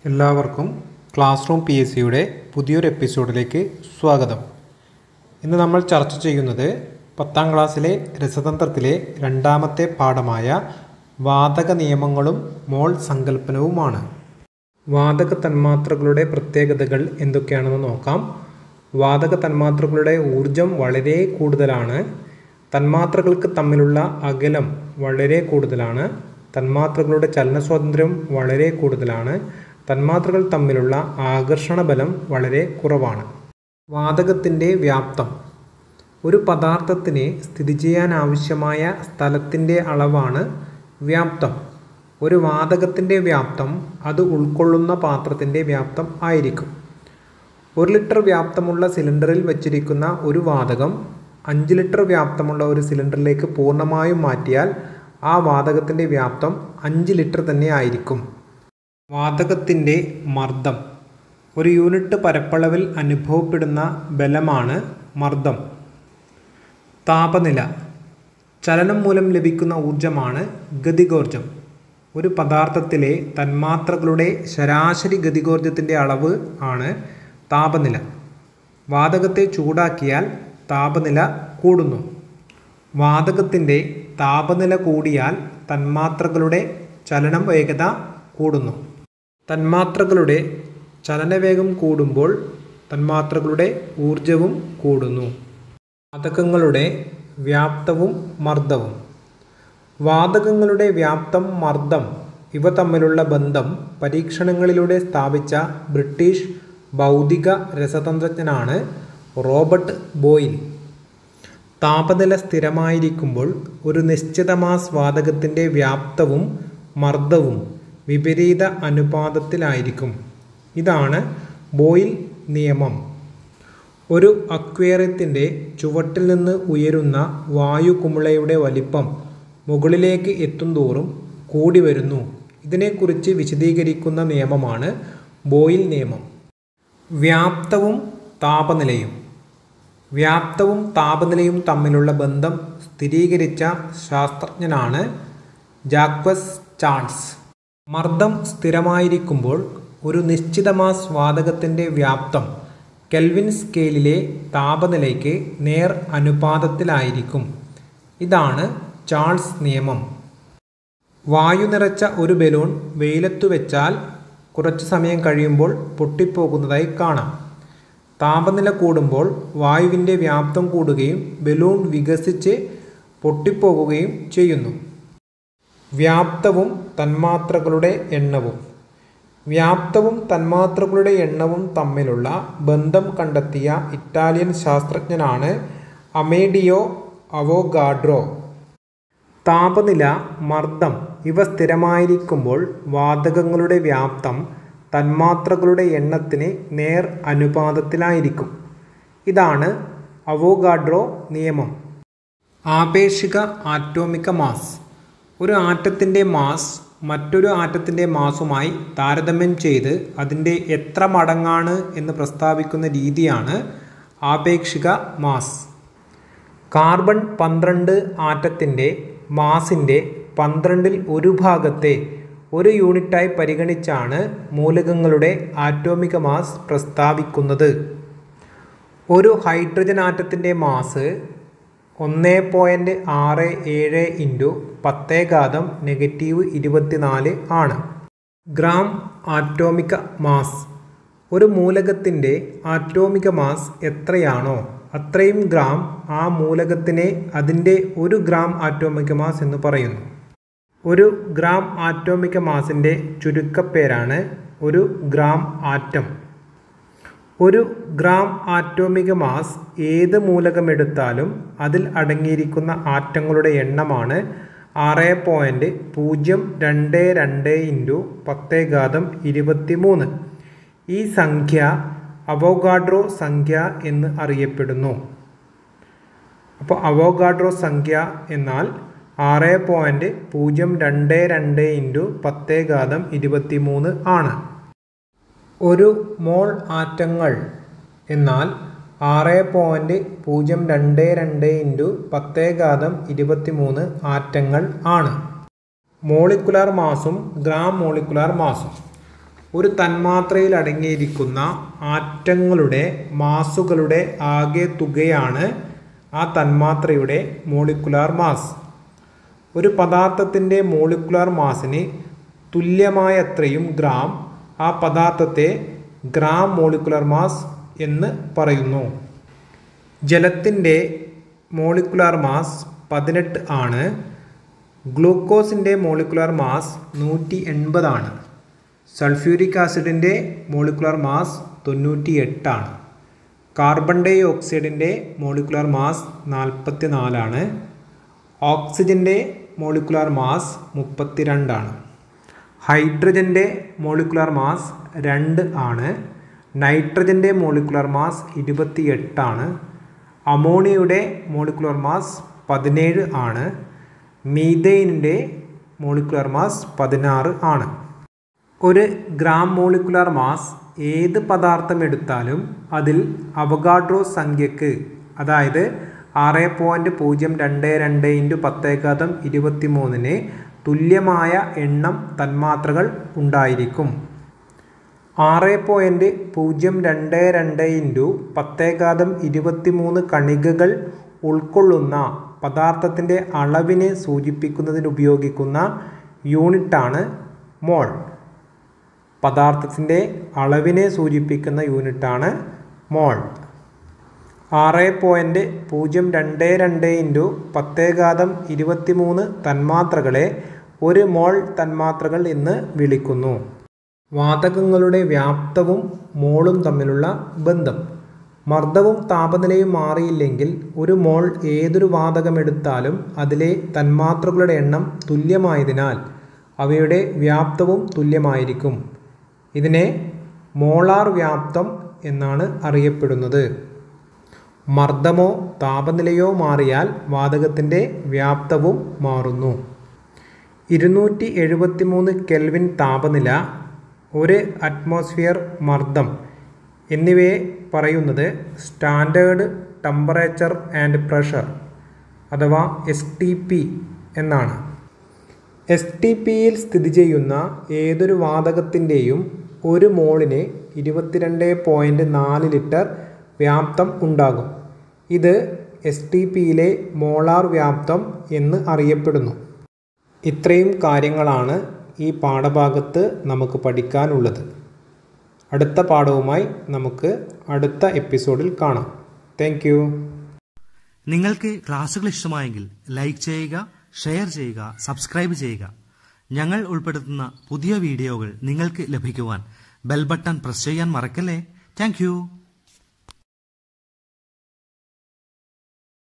എല്ലാവർക്കും class room P S സിയുടെ പുതിയൊരു എപ്പിസോഡിലേക്ക് സ്വാഗതം ഇന്ന് നമ്മൾ ചർച്ച ചെയ്യുന്നത് പത്താം ക്ലാസ്സിലെ രസതന്ത്രത്തിലെ രണ്ടാമത്തെ പാഠമായ വാതക നിയമങ്ങളും മോൾ സങ്കല്പനവുമാണ് വാതക തന്മാത്രകളുടെ പ്രത്യേകതകൾ എന്തൊക്കെയാണെന്ന് നോക്കാം വാതക തന്മാത്രകളുടെ ഊർജം വളരെ കൂടുതലാണ് തന്മാത്രകൾക്ക് തമ്മിലുള്ള അകലം വളരെ കൂടുതലാണ് തന്മാത്രകളുടെ ചലന സ്വാതന്ത്ര്യം വളരെ കൂടുതലാണ് തന്മാത്രകൾ തമ്മിലുള്ള ആകർഷണ ബലം വളരെ കുറവാണ് വാതകത്തിൻ്റെ വ്യാപ്തം ഒരു പദാർത്ഥത്തിന് സ്ഥിതി ചെയ്യാൻ ആവശ്യമായ സ്ഥലത്തിൻ്റെ അളവാണ് വ്യാപ്തം ഒരു വാതകത്തിൻ്റെ വ്യാപ്തം അത് ഉൾക്കൊള്ളുന്ന പാത്രത്തിൻ്റെ വ്യാപ്തം ആയിരിക്കും ഒരു ലിറ്റർ വ്യാപ്തമുള്ള സിലിണ്ടറിൽ വച്ചിരിക്കുന്ന ഒരു വാതകം അഞ്ച് ലിറ്റർ വ്യാപ്തമുള്ള ഒരു സിലിണ്ടറിലേക്ക് പൂർണ്ണമായും മാറ്റിയാൽ ആ വാതകത്തിൻ്റെ വ്യാപ്തം അഞ്ച് ലിറ്റർ തന്നെ ആയിരിക്കും വാതകത്തിൻ്റെ മർദ്ദം ഒരു യൂണിറ്റ് പരപ്പളവിൽ അനുഭവപ്പെടുന്ന ബലമാണ് മർദ്ദം താപനില ചലനം മൂലം ലഭിക്കുന്ന ഊർജമാണ് ഗതികോർജം ഒരു പദാർത്ഥത്തിലെ തന്മാത്രകളുടെ ശരാശരി ഗതികോർജത്തിൻ്റെ അളവ് ആണ് താപനില വാതകത്തെ ചൂടാക്കിയാൽ താപനില കൂടുന്നു വാതകത്തിൻ്റെ താപനില കൂടിയാൽ തന്മാത്രകളുടെ ചലനം വേഗത കൂടുന്നു തന്മാത്രകളുടെ ചലനവേഗം കൂടുമ്പോൾ തന്മാത്രകളുടെ ഊർജവും കൂടുന്നു വാതകങ്ങളുടെ വ്യാപ്തവും മർദ്ദവും വാതകങ്ങളുടെ വ്യാപ്തം മർദ്ദം ഇവ തമ്മിലുള്ള ബന്ധം പരീക്ഷണങ്ങളിലൂടെ സ്ഥാപിച്ച ബ്രിട്ടീഷ് ഭൗതിക രസതന്ത്രജ്ഞനാണ് റോബർട്ട് ബോയിൽ താപനില സ്ഥിരമായിരിക്കുമ്പോൾ ഒരു നിശ്ചിത മാസ് വാതകത്തിൻ്റെ വ്യാപ്തവും മർദ്ദവും വിപരീത അനുപാതത്തിലായിരിക്കും ഇതാണ് ബോയിൽ നിയമം ഒരു അക്വേറിയത്തിൻ്റെ ചുവട്ടിൽ നിന്ന് ഉയരുന്ന വായു കുമിളയുടെ വലിപ്പം മുകളിലേക്ക് എത്തുന്തോറും കൂടി വരുന്നു ഇതിനെക്കുറിച്ച് വിശദീകരിക്കുന്ന നിയമമാണ് ബോയിൽ നിയമം വ്യാപ്തവും താപനിലയും വ്യാപ്തവും താപനിലയും തമ്മിലുള്ള ബന്ധം സ്ഥിരീകരിച്ച ശാസ്ത്രജ്ഞനാണ് ജാക്വസ് ചാൾസ് മർദ്ദം സ്ഥിരമായിരിക്കുമ്പോൾ ഒരു നിശ്ചിത മാസ് വാതകത്തിൻ്റെ വ്യാപ്തം കെൽവിൻ സ്കെയിലിലെ താപനിലയ്ക്ക് നേർ അനുപാതത്തിലായിരിക്കും ഇതാണ് ചാൾസ് നിയമം വായു നിറച്ച ഒരു ബലൂൺ വെയിലത്തു വെച്ചാൽ കുറച്ചു സമയം കഴിയുമ്പോൾ പൊട്ടിപ്പോകുന്നതായി കാണാം താപനില കൂടുമ്പോൾ വായുവിൻ്റെ വ്യാപ്തം കൂടുകയും ബലൂൺ വികസിച്ച് പൊട്ടിപ്പോകുകയും ചെയ്യുന്നു വ്യാപ്തവും തന്മാത്രകളുടെ എണ്ണവും വ്യാപ്തവും തന്മാത്രകളുടെ എണ്ണവും തമ്മിലുള്ള ബന്ധം കണ്ടെത്തിയ ഇറ്റാലിയൻ ശാസ്ത്രജ്ഞനാണ് അമേഡിയോ അവോഗാഡ്രോ താപനില മർദ്ദം ഇവ സ്ഥിരമായിരിക്കുമ്പോൾ വാതകങ്ങളുടെ വ്യാപ്തം തന്മാത്രകളുടെ എണ്ണത്തിന് നേർ അനുപാതത്തിലായിരിക്കും ഇതാണ് അവോഗാഡ്രോ നിയമം ആപേക്ഷിക ആറ്റോമിക മാസ് ഒരു ആറ്റത്തിൻ്റെ മാസ് മറ്റൊരു ആറ്റത്തിൻ്റെ മാസുമായി താരതമ്യം ചെയ്ത് അതിൻ്റെ എത്ര മടങ്ങാണ് എന്ന് പ്രസ്താവിക്കുന്ന രീതിയാണ് ആപേക്ഷിക മാസ് കാർബൺ പന്ത്രണ്ട് ആറ്റത്തിൻ്റെ മാസിൻ്റെ പന്ത്രണ്ടിൽ ഒരു ഭാഗത്തെ ഒരു യൂണിറ്റായി പരിഗണിച്ചാണ് മൂലകങ്ങളുടെ ആറ്റോമിക മാസ് പ്രസ്താവിക്കുന്നത് ഒരു ഹൈഡ്രജൻ ആറ്റത്തിൻ്റെ മാസ് ഒന്ന് പോയിൻറ്റ് ആറ് ഏഴ് ഇൻറ്റു പത്തേഘാതം നെഗറ്റീവ് ഇരുപത്തിനാല് ആണ് ഗ്രാം ആറ്റോമിക മാസ് ഒരു മൂലകത്തിൻ്റെ ആറ്റോമിക മാസ് എത്രയാണോ അത്രയും ഗ്രാം ആ മൂലകത്തിനെ അതിൻ്റെ ഒരു ഗ്രാം ആറ്റോമിക മാസ് എന്ന് പറയുന്നു ഒരു ഗ്രാം ആറ്റോമിക മാസിൻ്റെ ചുരുക്കപ്പേരാണ് ഒരു ഗ്രാം ആറ്റം ഒരു ഗ്രാം ആറ്റോമിക മാസ് ഏത് മൂലകമെടുത്താലും അതിൽ അടങ്ങിയിരിക്കുന്ന ആറ്റങ്ങളുടെ എണ്ണമാണ് ആറ് പോയിൻറ്റ് പൂജ്യം രണ്ട് രണ്ട് ഇൻറ്റു പത്തേഘാതം ഇരുപത്തി മൂന്ന് ഈ സംഖ്യ അവോഗാഡ്രോ സംഖ്യ എന്ന് അറിയപ്പെടുന്നു അപ്പോൾ അവോഗാഡ്രോ സംഖ്യ എന്നാൽ ആറ് പോയിൻറ്റ് പൂജ്യം രണ്ട് രണ്ട് ഇൻറ്റു പത്തേഘാതം ഇരുപത്തി മൂന്ന് ആണ് ഒരു മോൾ ആറ്റങ്ങൾ എന്നാൽ ആറ് പോയിൻറ്റ് പൂജ്യം രണ്ട് രണ്ട് ഇൻറ്റു പത്തേഘാതം ഇരുപത്തി മൂന്ന് ആറ്റങ്ങൾ ആണ് മോളിക്കുലാർ മാസും ഗ്രാം മോളിക്കുലാർ മാസും ഒരു തന്മാത്രയിൽ അടങ്ങിയിരിക്കുന്ന ആറ്റങ്ങളുടെ മാസുകളുടെ ആകെ തുകയാണ് ആ തന്മാത്രയുടെ മോളിക്കുലാർ മാസ് ഒരു പദാർത്ഥത്തിൻ്റെ മോളിക്കുലാർ മാസിന് തുല്യമായത്രയും ഗ്രാം ആ പദാർത്ഥത്തെ ഗ്രാം മോളിക്കുലർ മാസ് എന്ന് പറയുന്നു ജലത്തിൻ്റെ മോളിക്കുലാർ മാസ് പതിനെട്ട് ആണ് ഗ്ലൂക്കോസിൻ്റെ മോളിക്കുലാർ മാസ് നൂറ്റി എൺപതാണ് സൾഫ്യൂരിക് ആസിഡിൻ്റെ മോളിക്കുലാർ മാസ് തൊണ്ണൂറ്റി എട്ടാണ് കാർബൺ ഡൈ ഓക്സൈഡിൻ്റെ മോളിക്കുലാർ മാസ് നാൽപ്പത്തി നാലാണ് ഓക്സിജൻ്റെ മോളിക്കുലാർ മാസ് മുപ്പത്തിരണ്ടാണ് ഹൈഡ്രജൻ്റെ മോളിക്കുലാർ മാസ് രണ്ട് ആണ് നൈട്രജൻ്റെ മോളിക്കുലാർ മാസ് ഇരുപത്തി എട്ടാണ് അമോണിയയുടെ മോളിക്കുലാർ മാസ് പതിനേഴ് ആണ് മീതെയിനിൻ്റെ മോളിക്കുലാർ മാസ് പതിനാറ് ആണ് ഒരു ഗ്രാം മോളിക്കുലാർ മാസ് ഏത് പദാർത്ഥം എടുത്താലും അതിൽ അവഗാഡ്രോ സംഖ്യക്ക് അതായത് ആറ് പോയിൻറ്റ് പൂജ്യം രണ്ട് രണ്ട് ഇൻറ്റു പത്തേകാതം ഇരുപത്തി മൂന്നിന് തുല്യമായ എണ്ണം തന്മാത്രകൾ ഉണ്ടായിരിക്കും ആറ് പോയിൻറ്റ് പൂജ്യം രണ്ട് രണ്ട് ഇൻറ്റു പത്തേകാതം ഇരുപത്തി മൂന്ന് കണികകൾ ഉൾക്കൊള്ളുന്ന പദാർത്ഥത്തിൻ്റെ അളവിനെ സൂചിപ്പിക്കുന്നതിന് ഉപയോഗിക്കുന്ന യൂണിറ്റാണ് മോൾ പദാർത്ഥത്തിൻ്റെ അളവിനെ സൂചിപ്പിക്കുന്ന യൂണിറ്റാണ് മോൾ ആറ് പോയിൻറ്റ് പൂജ്യം രണ്ട് രണ്ട് ഇൻറ്റു പത്തേകാതം ഇരുപത്തി മൂന്ന് തന്മാത്രകളെ ഒരു മോൾ തന്മാത്രകൾ എന്ന് വിളിക്കുന്നു വാതകങ്ങളുടെ വ്യാപ്തവും മോളും തമ്മിലുള്ള ബന്ധം മർദ്ദവും താപനിലയും മാറിയില്ലെങ്കിൽ ഒരു മോൾ ഏതൊരു വാതകമെടുത്താലും അതിലെ തന്മാത്രകളുടെ എണ്ണം തുല്യമായതിനാൽ അവയുടെ വ്യാപ്തവും തുല്യമായിരിക്കും ഇതിനെ മോളാർ വ്യാപ്തം എന്നാണ് അറിയപ്പെടുന്നത് മർദ്ദമോ താപനിലയോ മാറിയാൽ വാതകത്തിൻ്റെ വ്യാപ്തവും മാറുന്നു ഇരുന്നൂറ്റി എഴുപത്തി മൂന്ന് കെൽവിൻ താപനില ഒരു അറ്റ്മോസ്ഫിയർ മർദ്ദം എന്നിവയെ പറയുന്നത് സ്റ്റാൻഡേർഡ് ടെമ്പറേച്ചർ ആൻഡ് പ്രഷർ അഥവാ എസ് ടി പി എന്നാണ് എസ് ടി പിയിൽ സ്ഥിതി ചെയ്യുന്ന ഏതൊരു വാതകത്തിൻ്റെയും ഒരു മോളിന് ഇരുപത്തിരണ്ട് പോയിൻറ്റ് നാല് ലിറ്റർ വ്യാപ്തം ഉണ്ടാകും ഇത് എസ് ടി പിയിലെ മോളാർ വ്യാപ്തം എന്ന് അറിയപ്പെടുന്നു ഇത്രയും കാര്യങ്ങളാണ് ഈ പാഠഭാഗത്ത് നമുക്ക് പഠിക്കാനുള്ളത് അടുത്ത പാഠവുമായി നമുക്ക് അടുത്ത എപ്പിസോഡിൽ കാണാം താങ്ക് നിങ്ങൾക്ക് ക്ലാസ്സുകൾ ഇഷ്ടമായെങ്കിൽ ലൈക്ക് ചെയ്യുക ഷെയർ ചെയ്യുക സബ്സ്ക്രൈബ് ചെയ്യുക ഞങ്ങൾ ഉൾപ്പെടുത്തുന്ന പുതിയ വീഡിയോകൾ നിങ്ങൾക്ക് ലഭിക്കുവാൻ ബെൽ ബട്ടൺ പ്രസ് ചെയ്യാൻ മറക്കല്ലേ താങ്ക്